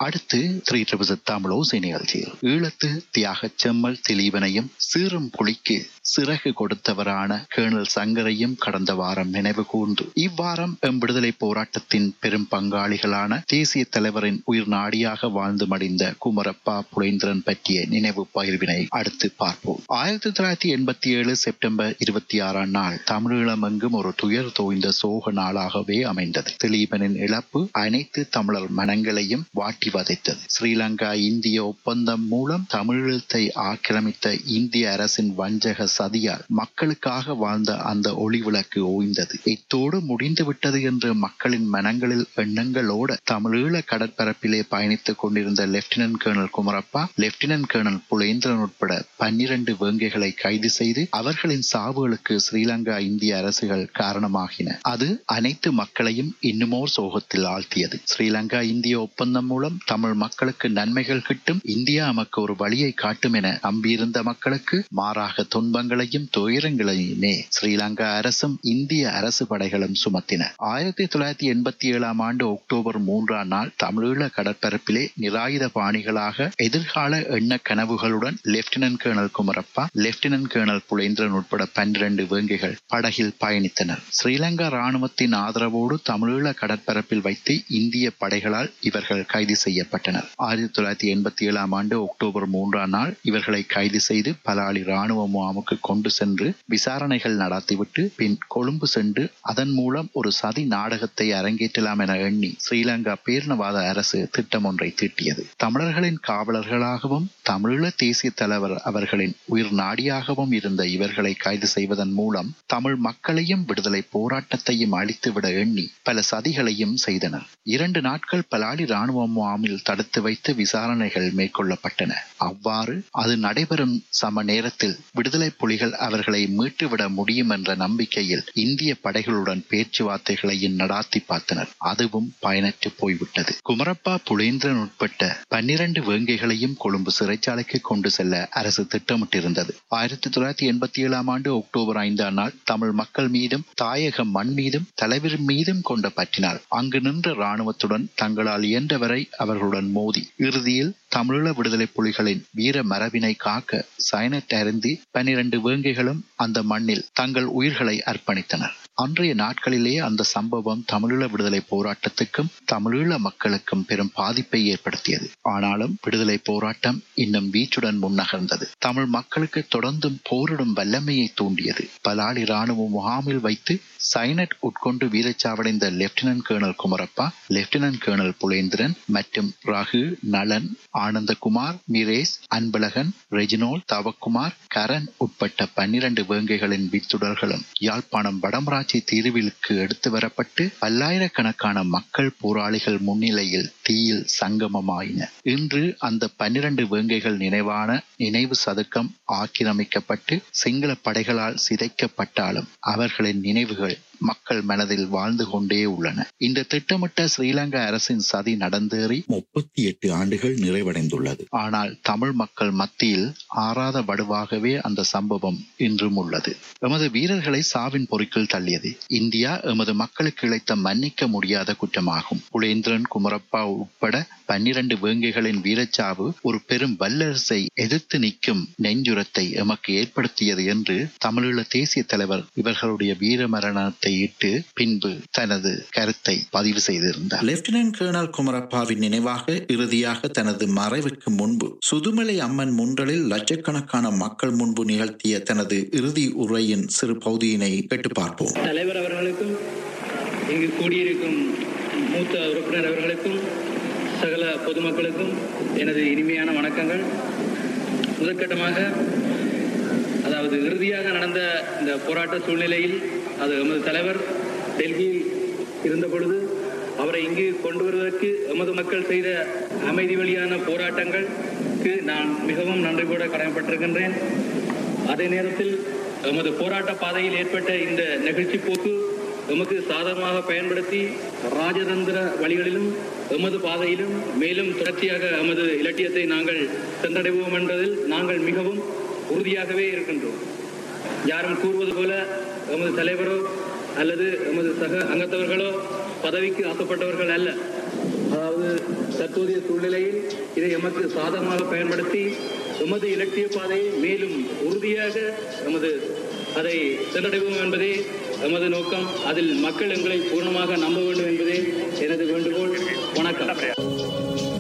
அடுத்து three triple Tamil ஓசை நிகழ்ச்சியில் ஈழத்து தியாகச் செம்மல் திலீபனையும் சீரும் புலிக்கு சிறகு கொடுத்தவரான கேர்னல் சங்கரையும் கடந்த வாரம் நினைவு கூர்ந்து இவ்வாரம் எம் விடுதலை போராட்டத்தின் பெரும் பங்காளிகளான தேசிய தலைவரின் உயிர் நாடியாக வாழ்ந்து மடிந்த குமரப்பா புலேந்திரன் பற்றிய நினைவு பகிர்வினை அடுத்து பார்ப்போம் ஆயிரத்தி தொள்ளாயிரத்தி எண்பத்தி ஏழு செப்டம்பர் இருபத்தி ஆறாம் நாள் தமிழீழமெங்கும் ஒரு துயர் தோய்ந்த சோக நாளாகவே அமைந்தது திலீபனின் இழப்பு அனைத்து தமிழர் மனங்களையும் வாட்டி வதைத்தது ஸ்ரீலங்கா இந்திய ஒப்பந்தம் மூலம் தமிழீழத்தை ஆக்கிரமித்த இந்திய அரசின் வஞ்சக சதியால் மக்களுக்காக வாழ்ந்த அந்த ஒளி விளக்கு ஓய்ந்தது இத்தோடு முடிந்து விட்டது என்று மக்களின் மனங்களில் எண்ணங்களோடு தமிழீழ கடற்பரப்பிலே பயணித்துக் கொண்டிருந்த lieutenant colonel Kumarappa lieutenant colonel Pulendran உட்பட பன்னிரண்டு வேங்கைகளை கைது செய்து அவர்களின் சாவுகளுக்கு ஸ்ரீலங்கா இந்திய அரசுகள் காரணமாகின அது அனைத்து மக்களையும் இன்னுமோர் சோகத்தில் ஆழ்த்தியது ஸ்ரீலங்கா இந்திய ஒப்பந்தம் மூலம் தமிழ் மக்களுக்கு நன்மைகள் கிட்டும் இந்தியா நமக்கு ஒரு வழியை காட்டும் என நம்பியிருந்த மக்களுக்கு மாறாக துன்பங்களையும் துயரங்களையுமே ஸ்ரீலங்கா அரசும் இந்திய அரசு படைகளும் சுமத்தின ஆயிரத்தி தொள்ளாயிரத்தி எண்பத்தி ஏழாம் ஆண்டு அக்டோபர் மூன்றாம் நாள் தமிழீழ கடற்பரப்பிலே நிராயுத பாணிகளாக எதிர்கால எண்ண கனவுகளுடன் lieutenant colonel Kumarappa lieutenant colonel Pulendran உட்பட பன்னிரண்டு வேங்கைகள் படகில் பயணித்தனர் ஸ்ரீலங்கா ராணுவத்தின் ஆதரவோடு தமிழீழ கடற்பரப்பில் வைத்து இந்திய படைகளால் இவர்கள் கைது செய்யப்பட்டனர் ஆயிரத்தி தொள்ளாயிரத்தி எண்பத்தி ஏழாம் ஆண்டு அக்டோபர் மூன்றாம் நாள் இவர்களை கைது செய்து பலாலி ராணுவ முகாமுக்கு கொண்டு சென்று விசாரணைகள் நடத்திவிட்டு பின் கொழும்பு சென்று அதன் மூலம் ஒரு சதி நாடகத்தை அரங்கேற்றலாம் என எண்ணி ஸ்ரீலங்கா பேரினவாத அரசு திட்டம் ஒன்றை தீட்டியது தமிழர்களின் காவலர்களாகவும் தமிழீழ தேசிய தலைவர் அவர்களின் உயிர் நாடியாகவும் இருந்த இவர்களை கைது செய்வதன் மூலம் தமிழ் மக்களையும் விடுதலை போராட்டத்தையும் அழித்துவிட எண்ணி பல சதிகளையும் செய்தனர் இரண்டு நாட்கள் பலாலி ராணுவ முகாமில் தடுத்து வைத்து விசாரணைகள் மேற்கொள்ளப்பட்டன அவ்வாறு அது நடைபெறும் சம நேரத்தில் விடுதலை புலிகள் அவர்களை மீட்டுவிட முடியும் என்ற நம்பிக்கையில் இந்திய படைகளுடன் பேச்சுவார்த்தைகளையும் நடாத்தி பார்த்தனர் அதுவும் பயனற்று போய்விட்டது குமரப்பா புலேந்திரன் உட்பட்ட பன்னிரண்டு வேங்கைகளையும் கொழும்பு சிறைச்சாலைக்கு கொண்டு செல்ல அரசு திட்டமிட்டிருந்தது ஆயிரத்தி தொள்ளாயிரத்தி எண்பத்தி ஏழாம் ஆண்டு அக்டோபர் ஐந்தாம் நாள் தமிழ் மக்கள் மீதும் தாயக மண் மீதும் தலைவர் மீதும் கொண்ட பற்றினால் அங்கு நின்ற இராணுவத்துடன் தங்களால் இயன்றவரை அவர்களுடன் மோதி இறுதியில் தமிழீழ விடுதலை புலிகளின் வீர மரபினை காக்க சைனட் அருந்தி பன்னிரண்டு வேங்கைகளும் அந்த மண்ணில் தங்கள் உயிர்களை அர்ப்பணித்தனர் அன்றைய நாட்களிலே அந்த சம்பவம் தமிழீழ விடுதலை போராட்டத்துக்கும் தமிழீழ மக்களுக்கும் பெரும் பாதிப்பை ஏற்படுத்தியது ஆனாலும் விடுதலை போராட்டம் இன்னும் வீச்சுடன் முன்னகர்ந்தது தமிழ் மக்களுக்கு தொடர்ந்தும் போரிடும் வல்லமையை தூண்டியது பலாலி ராணுவ முகாமில் வைத்து சைனட் உட்கொண்டு வீரச்சாவடைந்த lieutenant colonel Kumarappa lieutenant colonel Pulendran மற்றும் ரகு நலன் ஆனந்தகுமார் மிரேஸ் அன்பழகன் ரெஜினோல் தவக்குமார் கரண் உட்பட்ட பன்னிரண்டு வேங்கைகளின் வித்துடர்களும் யாழ்ப்பாணம் வடமராட்சி தீர்விலுக்கு எடுத்து வரப்பட்டு பல்லாயிரக்கணக்கான மக்கள் போராளிகள் முன்னிலையில் தீயில் சங்கமமாயின இன்று அந்த பன்னிரண்டு வேங்கைகள் நினைவான நினைவு சதுக்கம் ஆக்கிரமிக்கப்பட்டு சிங்கள படைகளால் சிதைக்கப்பட்டாலும் அவர்களின் நினைவுகள் மக்கள் மனதில் வாழ்ந்து கொண்டே உள்ளன இந்த திட்டமிட்ட ஸ்ரீலங்கா அரசின் சதி நடந்தேறி முப்பத்தி எட்டு ஆண்டுகள் நிறைவடைந்துள்ளது ஆனால் தமிழ் மக்கள் மத்தியில் ஆறாத வடுவாகவே அந்த சம்பவம் இன்றும் உள்ளது எமது வீரர்களை சாவின் பொறிக்குள் தள்ளியது இந்தியா எமது மக்களுக்கு இழைத்த மன்னிக்க முடியாத குற்றமாகும் புலேந்திரன் குமரப்பா உட்பட பன்னிரண்டு வேங்கைகளின் வீரச்சாவு ஒரு பெரும் வல்லரசை எதிர்த்து நிற்கும் நெஞ்சுரத்தை எமக்கு ஏற்படுத்தியது என்று தமிழீழ தேசிய தலைவர் இவர்களுடைய வீர மரணத்தை இட்டு பின்பு தனது கருத்தை பதிவு செய்திருந்தார் லெப்டினன்ட் கேர்னல் குமரப்பாவின் நினைவாக இறுதியாக தனது மறைவுக்கு முன்பு சுதுமலை அம்மன் முன்றலில் லட்சக்கணக்கான மக்கள் முன்பு நிகழ்த்திய தனது இறுதி உரையின் சிறு பகுதியினை கேட்டு பார்ப்போம் தலைவர் அவர்களுக்கும் இங்கு கூடியிருக்கும் மூத்த உறுப்பினர் அவர்களுக்கும் சகல பொதுமக்களுக்கும் எனது இனிமையான வணக்கங்கள் முதற்கட்டமாக அதாவது இறுதியாக நடந்த இந்த போராட்ட சூழ்நிலையில் அது எமது தலைவர் டெல்லியில் இருந்த பொழுது அவரை இங்கு கொண்டு வருவதற்கு எமது மக்கள் செய்த அமைதி வழியான போராட்டங்களுக்கு நான் மிகவும் நன்றி கூட கடமைப்பட்டிருக்கின்றேன் அதே நேரத்தில் எமது போராட்ட பாதையில் ஏற்பட்ட இந்த நெகிழ்ச்சி போக்கு எமக்கு சாதகமாக பயன்படுத்தி ராஜதந்திர வழிகளிலும் எமது பாதையிலும் மேலும் தொடர்ச்சியாக எமது இலட்சியத்தை நாங்கள் சென்றடைவோம் என்பதில் நாங்கள் மிகவும் உறுதியாகவே இருக்கின்றோம் யாரும் கூறுவது போல எமது தலைவரோ அல்லது எமது சக அங்கத்தவர்களோ பதவிக்கு ஆக்கப்பட்டவர்கள் அல்ல அதாவது தற்போதைய சூழ்நிலையில் இதை எமக்கு சாதகமாக பயன்படுத்தி எமது இலட்சிய பாதையை மேலும் உறுதியாக எமது அதை சென்றடைவோம் என்பதே எமது நோக்கம் அதில் மக்கள் எங்களை பூர்ணமாக நம்ப வேண்டும் என்பதே எனது வேண்டுகோள் வணக்கம்